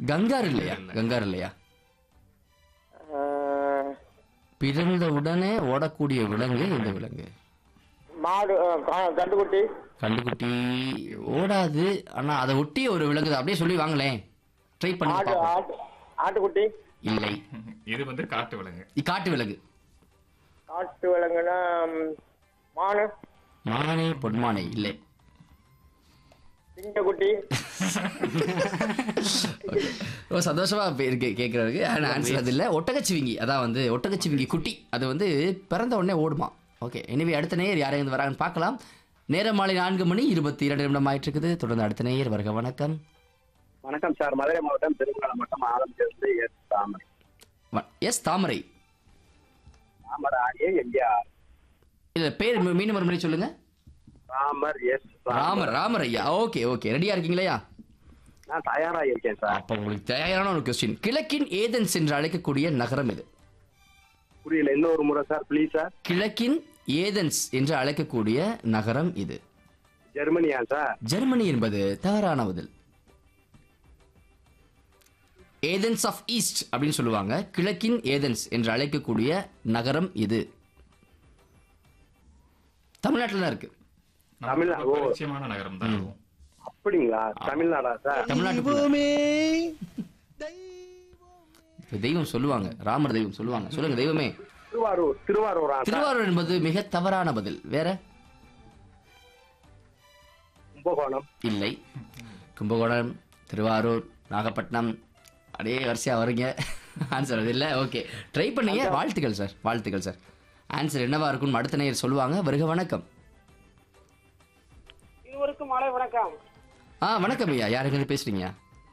கங்கார் இல்லையா கங்கார் இல்லையா அஹ், பிறந்த உடனே ஓடக்கூடிய விலங்கு இந்த விலங்கு மாடு அஹ், கா- கண்டுக்குட்டி கண்டுக்குட்டி ஓடாது ஆனா அதை ஒட்டிய ஒரு விலங்கு தான். அப்படியே சொல்லி வாங்களேன் ட்ரை பண்ணி ஆட்டு பார்ப்போம் ஆட்டு ஆட்டுக்குட்டி இல்லை இது வந்து காட்டு விலங்கு இது காட்டு விலங்கு காட்டு விலங்குனா ம், மானு மானே பொன்மானே இல்லை சிங்கக்குட்டி ரொம்ப சந்தோஷமா இப்ப இருக்கு கேட்கறதுக்கு ஆனா ஆன்சர் அது இல்லை ஒட்டகச்சிவிங்கி அதான் வந்து ஒட்டகச்சிவிங்கி குட்டி அது வந்து பிறந்த உடனே ஓடுமா ஓகே எனவே அடுத்த நேயர் யாரையும் வராங்கன்னு பார்க்கலாம் நேரம் மாலை நான்கு மணி இருபத்தி இரண்டு நிமிடம் ஆயிட்டு இருக்குது தொடர்ந்து அடுத்த நேயர் வருக வணக்கம் வணக்கம் சார் மதுரை மாவட்டம் பெருங்குளம் மாவட்டம் ஆலம்பிலிருந்து எஸ் தாமரை வ- எஸ் தாமரை ராமர் ஆகிய எம்ஜிஆர் இல்ல பேர் மீ- மீண்டும் ஒரு முறை சொல்லுங்க ராமர் எஸ் ராமர் ராமர் ஐயா ஓகே ஓகே ரெடியா இருக்கீங்களா நான் தயாரா இருக்கேன் சார் அப்ப உங்களுக்கு தயாரான ஒரு கொஸ்டின் கிழக்கின் ஏதென்ஸ் என்று அழைக்கக்கூடிய நகரம் இது புரியல இன்னொரு முறை சார் ப்ளீஸ் சார் கிழக்கின் ஏதென்ஸ் என்று அழைக்கக்கூடிய நகரம் இது ஜெர்மனியா சார் ஜெர்மனி என்பது தவறான பதில் ஏதென்ஸ் ஆஃப் ஈஸ்ட் அப்படின்னு சொல்லுவாங்க கிழக்கின் ஏதென்ஸ் என்று அழைக்கக்கூடிய நகரம் இது தமிழ்நாட்டில் தான் இருக்கு தமிழ்நா- நமக்கு ஓ. பரிச்சயமான நகரம் தான் அதுவும். அப்படிங்களா தமிழ்நாடா சார் தமிழ்நாட்டுக்குள்ள இப்ப தெய்வம் சொல்லுவாங்க ராமர் தெய்வம் சொல்லுவாங்க சொல்லுங்க தெய்வமே திருவாரூர் திருவாரூரா சார் திருவாரூர் என்பது மிக தவறான பதில் வேற கும்பகோணம் இல்லை கும்பகோணம் திருவாரூர் நாகப்பட்டினம் அப்படியே வரிசையா வரீங்க ஆன்சர் அது இல்லை ஓகே ட்ரை பண்ணீங்க வாழ்த்துக்கள் சார் வாழ்த்துக்கள் சார் ஆன்சர் என்னவா இருக்கும்னு அடுத்த நேயர் சொல்லுவாங்க வருக வணக்கம் இருவருக்கும் மாலை வணக்கம் ஆ வணக்கம் ஐயா யாருங்க பேசுறீங்க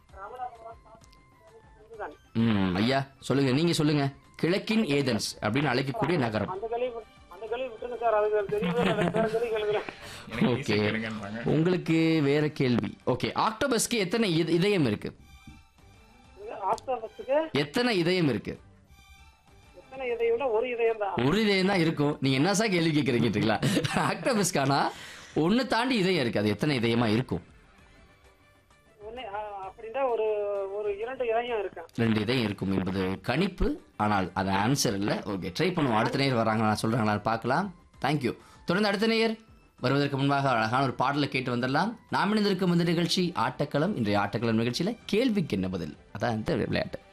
ம் ஐயா சொல்லுங்க நீங்க சொல்லுங்க கிழக்கின் ஏதென்ஸ் அப்படின்னு அழைக்கக்கூடிய நகரம் அந்த கலி அந்த கலி விட்டுருங்க சார் அதுக்கு தெரியவே இல்லை வேற கலி கேளுங்க எனக்கு ஓகே easy கேளுங்கன்றாங்க. உங்களுக்கு வேற கேள்வி ஓகே ஆக்டோபஸ்க்கு எத்தனை இத- இதயம் இருக்கு ஆஸ்தாபத்துக்கு எத்தனை இதயம் இருக்கு எத்தனை இதயம் விட ஒரு இதயம் தான் ஒரு இதயம் தான் இருக்கும் நீங்க என்ன சார் கேள்வி கேட்குறீங்களா ஆக்டோபஸ்க்கானா ஒன்னு தாண்டி இதயம் இருக்கு அது எத்தனை இதயமா இருக்கும் ஒண்ணு ஆ, அப்படின்னா ஒரு ஒரு இரண்டு இதயம் இருக்கேன் ரெண்டு இதயம் இருக்கும் என்பது கணிப்பு ஆனால் அது ஆன்சர் இல்லை ஓகே ட்ரை பண்ணுவோம் அடுத்த நேயர் வராங்க நான் சொல்றாங்களா பார்க்கலாம் தேங்க்யூ தொடர்ந்து அடுத்த நேயர் வருவதற்கு முன்பாக அழகான ஒரு பாடலை கேட்டு வந்துடலாம் நாம் இணைந்திருக்கும் இந்த நிகழ்ச்சி ஆட்டக்களம் இன்றைய ஆட்டக்களம் நிகழ்ச்சியில கேள்விக்கு என்ன பதில் அதான் இந்த விளையாட்டு